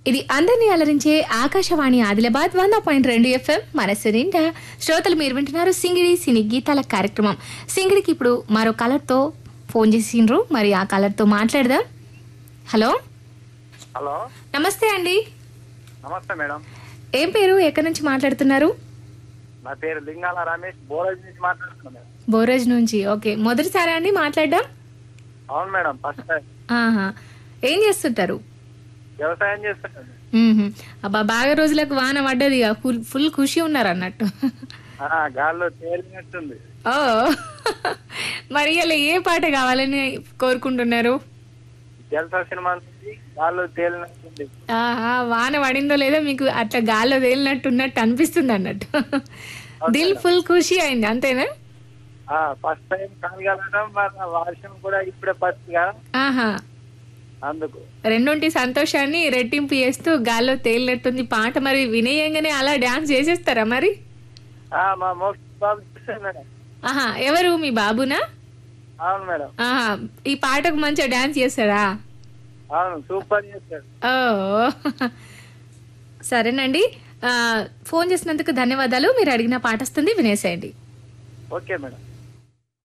ఇది అందరినీ అలరించే ఆకాశవాణి ఆదిలాబాద్ వంద పాయింట్ రెండు ఎఫ్ఎం మనసు నిండా శ్రోతలు మీరు వింటున్నారు సింగిడి సినీ గీతాల కార్యక్రమం సింగిడికి ఇప్పుడు మరో కలర్తో ఫోన్ చేసిండ్రు మరి ఆ కలర్తో మాట్లాడదాం హలో హలో నమస్తే అండి నమస్తే మేడం ఏం పేరు ఎక్కడి నుంచి మాట్లాడుతున్నారు నా పేరు లింగాల రమేష్ బోరాజ్ నుంచి మాట్లాడుతున్నా మేడం బోరజ్ నుంచి ఓకే మొదటిసారా అండి మాట్లాడడం అవును మేడం ఫస్ట్ టైం ఆహా ఏం చేస్తుంటారు వ్యవసాయం చేస్తున్నాను మ్మ్హ్మ్. అబ్బా బాగా రోజులకు వాన పడ్డది ఇక ఫుల్ ఫుల్ ఖుషి ఉన్నారు అన్నట్టు ఆ, గాల్లో తేలినట్టుంది ఓ మరి ఇలా ఏ పాట కావాలని కోరుకుంటున్నారు జల్సా సినిమా నుంచి గాల్లో తేలినట్టుంది ఆహా వాన పడిందో లేదో మీకు అట్లా గాల్లో తేలినట్టు ఉన్నట్టు అనిపిస్తుంది అన్నట్టు దిల్ ఫుల్ ఖుషి అయింది అంతేనా ఫస్ట్ టైం కాగలడం మన వర్షం కూడా ఇప్పుడే పచ్చిగా ఆహా అందుకు రెండొంటి సంతోషాన్ని రెట్టింపు చేస్తూ గాల్లో తేలినట్టుంది పాట మరి వినయంగానే అలా డాన్స్ చేసేస్తారా మరి ఆ, మా మోక్ష బాబు చూసాను మేడం ఆహా ఎవరు మీ బాబునా అవును మేడం ఆహా ఈ పాటకు మంచిగా డాన్స్ చేస్తాడా అవును సూపర్ చేశాడు ఓ సరేనండి ఆ, ఫోన్ చేసినందుకు ధన్యవాదాలు మీరు అడిగిన పాట వస్తుంది వినేసేయండి ఓకే మేడం